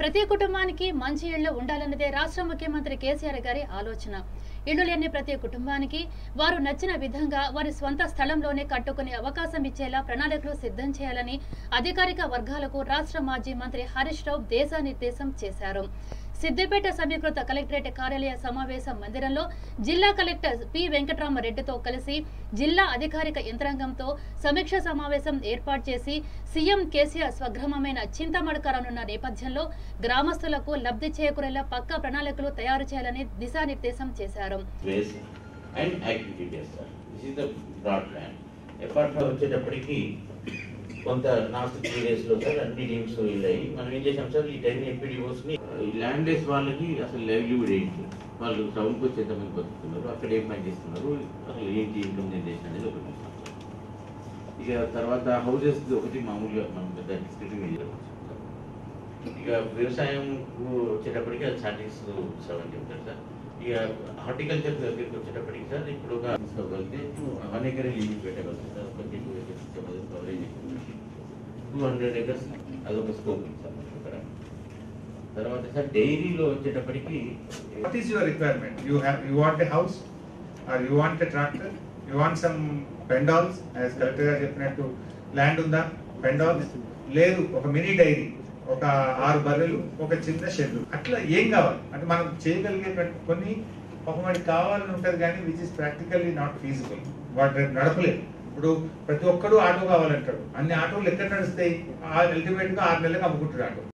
ప్రతి కుటుంబానికి మంచి ఇళ్లు ఉండాలన్నదే రాష్ట్ర ముఖ్యమంత్రి కేసీఆర్ గారి ఆలోచన ఇళ్లు లేని ప్రతి కుటుంబానికి వారు నచ్చిన విధంగా వారి స్వంత స్థలంలోనే కట్టుకునే అవకాశం ఇచ్చేలా ప్రణాళికలు సిద్ధం చేయాలని అధికారిక వర్గాలకు రాష్ట్ర మాజీ మంత్రి హరీష్ రావు దిశానిర్దేశం చేశారు సిద్దిపేట సమీకృత కలెక్టరేట్ కార్యాలయ సమావేశ మందిరంలో జిల్లా కలెక్టర్ పి వెంకటరామరెడ్డితో కలిసి జిల్లా అధికారిక యంత్రాంగంతో సమీక్ష సమావేశం ఏర్పాటు చేసి సీఎం కేసీఆర్ స్వగ్రామమైన చింతమడకరనున్న నేపథ్యంలో గ్రామస్తులకు లబ్ధి చేకూరేలా పక్కా ప్రణాళికలు తయారు చేయాలని దిశానిర్దేశం చేశారు ways and activity based sir. This is the broad plan. Apart వచ్చేటప్పటికి కొంత లాస్ట్ త్రీ డేస్ లో సార్ అన్ని టీమ్స్ వెళ్ళాయి మనం ఏం చేసాం సార్ ఈ టెన్ ఎపిడిఓస్ ని ఈ ల్యాండ్ డేస్ వాళ్ళకి అసలు లైవ్లీవుడ్ ఏంటి వాళ్ళు టౌన్ కి వచ్చేద్దామని బతుకుతున్నారు అక్కడ ఏం పని చేస్తున్నారు అసలు ఏంటి ఇన్కమ్ జనరేషన్ అనేది ఒకటి చూసాం సార్ ఇక తర్వాత హౌసెస్ ఒకటి మామూలుగా మనం పెద్ద డిస్కషన్ ఇక వ్యవసాయం వచ్చేటప్పటికి అది సాటిస్ సెవెంటీ ఉంటుంది సార్ ఇక హార్టికల్చర్ దగ్గరికి వచ్చేటప్పటికి సార్ ఇప్పుడు ఒక తీసుకోగలిగితే వన్ ఎకర్ లిమిట్ పెట్టగలుగుతాం సార్ ఒక two acres coverage two hundred acres అదొక స్కోప్ ఉంది సార్ మనకి అక్కడ తర్వాత సార్ డైరీలో వచ్చేటప్పటికి What is your requirement? You have, you want a house or you want a tractor? You want some pendals as collector గారు చెప్పినట్టు ల్యాండ్ ఉందా పెండాల్స్ లేదు ఒక మినీ డైరీ ఒక ఆరు బర్రెలు ఒక చిన్న షెడ్ అట్లా ఏం కావాలి అంటే మనం చేయగలిగేటువంటి కొన్ని ఒక మనకి కావాలని ఉంటుంది కానీ which is practically not feasible వాటి రేపు నడపలేదు ఇప్పుడు ప్రతి ఒక్కడు ఆటో కావాలంటాడు అన్ని ఆటోలు ఎక్కడ నడుస్తాయి అల్టిమేట్ గా ఆరు నెలలకు అమ్ముకుంటాడు ఆటో